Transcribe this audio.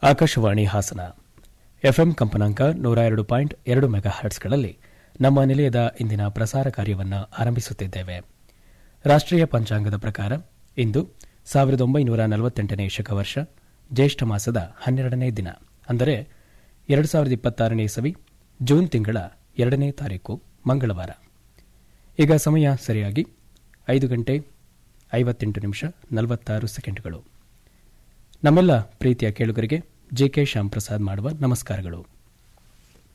Akashvani Hassan FM ಕಂಪನಾಂಕ ನೂರ ಎರಡು ಪಾಯಿಂಟ್ ಎರಡು ಮೆಗಾ ಹರ್ಟ್ಸ್ಗಳಲ್ಲಿ ನಮ್ಮ ನಿಲಯದ ಇಂದಿನ ಪ್ರಸಾರ ಕಾರ್ಯವನ್ನು ಆರಂಭಿಸುತ್ತಿದ್ದೇವೆ ರಾಷ್ಟ್ರೀಯ ಪಂಚಾಂಗದ ಪ್ರಕಾರ ಇಂದು ಸಾವಿರದ ಒಂಬೈನೂರ ನಲವತ್ತೆಂಟನೇ ಶಕವರ್ಷ ಜ್ಯೇಷ್ಠ ಮಾಸದ ಹನ್ನೆರಡನೇ ದಿನ ಅಂದರೆ ಎರಡು ಸಾವಿರದ ಇಪ್ಪತ್ತಾರನೇ ಇಸವಿ ಜೂನ್ ತಿಂಗಳ ಎರಡನೇ ತಾರೀಕು ಮಂಗಳವಾರ ಈಗ ಸಮಯ ಸರಿಯಾಗಿ ಐದು ಗಂಟೆ ಐವತ್ತೆಂಟು ನಿಮಿಷ ನಲವತ್ತಾರು ಸೆಕೆಂಡ್ಗಳು ನಮ್ಮೆಲ್ಲ ಪ್ರೀತಿಯ ಕೇಳುಗರಿಗೆ ಜೆಕೆ ಶ್ಯಾಮ್ ಪ್ರಸಾದ್ ಮಾಡುವ ನಮಸ್ಕಾರಗಳು